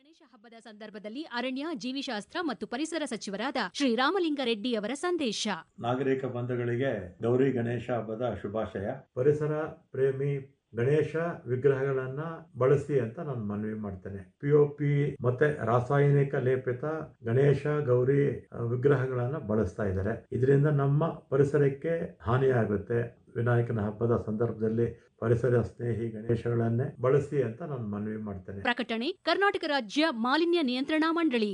ಗಣೇಶ ಹಬ್ಬದ ಸಂದರ್ಭದಲ್ಲಿ ಅರಣ್ಯ ಜೀವಿಶಾಸ್ತ್ರ ಮತ್ತು ಪರಿಸರ ಸಚಿವರಾದ ಶ್ರೀ ರಾಮಲಿಂಗಾರೆಡ್ಡಿ ಅವರ ಸಂದೇಶ ನಾಗರಿಕ ಬಂಧುಗಳಿಗೆ ಗೌರಿ ಗಣೇಶ ಹಬ್ಬದ ಶುಭಾಶಯ ಪರಿಸರ ಪ್ರೇಮಿ ಗಣೇಶ ವಿಗ್ರಹಗಳನ್ನ ಬಳಸಿ ಅಂತ ನಾನು ಮನವಿ ಮಾಡ್ತೇನೆ ಪಿ ಒ ಪಿ ಮತ್ತೆ ರಾಸಾಯನಿಕ ಲೇಪಿತ ಗಣೇಶ ಗೌರಿ ಆ, ವಿಗ್ರಹಗಳನ್ನ ಬಳಸ್ತಾ ಇದ್ದಾರೆ ಇದರಿಂದ ನಮ್ಮ ಪರಿಸರಕ್ಕೆ ಹಾನಿಯಾಗುತ್ತೆ ವಿನಾಯಕನ ಹಬ್ಬದ ಸಂದರ್ಭದಲ್ಲಿ ಪರಿಸರ ಸ್ನೇಹಿ ಗಣೇಶಗಳನ್ನೇ ಬಳಸಿ ಅಂತ ನಾನು ಮನವಿ ಮಾಡ್ತೇನೆ ಪ್ರಕಟಣೆ ಕರ್ನಾಟಕ ರಾಜ್ಯ ಮಾಲಿನ್ಯ ನಿಯಂತ್ರಣಾ ಮಂಡಳಿ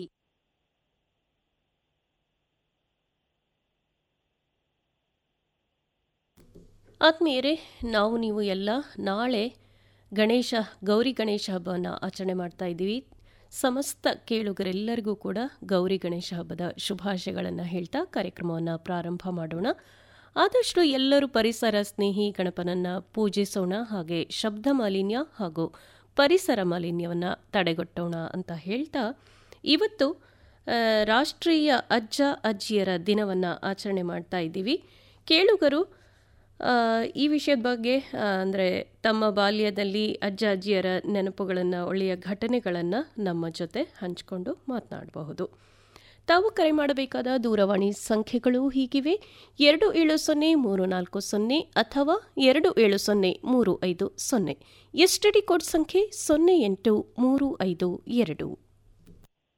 ಆತ್ಮೀಯರೇ ನಾವು ನೀವು ಎಲ್ಲ ನಾಳೆ ಗಣೇಶ ಗೌರಿ ಗಣೇಶ ಹಬ್ಬವನ್ನು ಆಚರಣೆ ಮಾಡ್ತಾ ಇದ್ದೀವಿ ಸಮಸ್ತ ಕೇಳುಗರೆಲ್ಲರಿಗೂ ಕೂಡ ಗೌರಿ ಗಣೇಶ ಹಬ್ಬದ ಶುಭಾಶಯಗಳನ್ನು ಹೇಳ್ತಾ ಕಾರ್ಯಕ್ರಮವನ್ನು ಪ್ರಾರಂಭ ಮಾಡೋಣ ಆದಷ್ಟು ಎಲ್ಲರೂ ಪರಿಸರ ಸ್ನೇಹಿ ಗಣಪನನ್ನು ಪೂಜಿಸೋಣ ಹಾಗೆ ಶಬ್ದ ಮಾಲಿನ್ಯ ಹಾಗೂ ಪರಿಸರ ಮಾಲಿನ್ಯವನ್ನು ತಡೆಗಟ್ಟೋಣ ಅಂತ ಹೇಳ್ತಾ ಇವತ್ತು ಆ, ರಾಷ್ಟ್ರೀಯ ಅಜ್ಜ ಅಜ್ಜಿಯರ ದಿನವನ್ನು ಆಚರಣೆ ಮಾಡ್ತಾ ಇದ್ದೀವಿ ಕೇಳುಗರು ಆ, ಈ ವಿಷಯದ ಬಗ್ಗೆ ಅಂದರೆ ತಮ್ಮ ಬಾಲ್ಯದಲ್ಲಿ ಅಜ್ಜ ಅಜ್ಜಿಯರ ನೆನಪುಗಳನ್ನು ಒಳ್ಳೆಯ ಘಟನೆಗಳನ್ನು ನಮ್ಮ ಜೊತೆ ಹಂಚಿಕೊಂಡು ಮಾತನಾಡಬಹುದು ತಾವು ಕರೆ ಮಾಡಬೇಕಾದ ದೂರವಾಣಿ ಸಂಖ್ಯೆಗಳು ಹೀಗಿವೆ ಎರಡು ಏಳು ಸೊನ್ನೆ ಮೂರು ನಾಲ್ಕು ಸೊನ್ನೆ ಅಥವಾ ಎರಡು ಏಳು ಸೊನ್ನೆ ಮೂರು ಐದು ಸೊನ್ನೆ ಎಸ್ ಟಿ ಡಿ ಕೋಡ್ ಸಂಖ್ಯೆ ಸೊನ್ನೆ ಎಂಟು ಮೂರು ಐದು ಎರಡು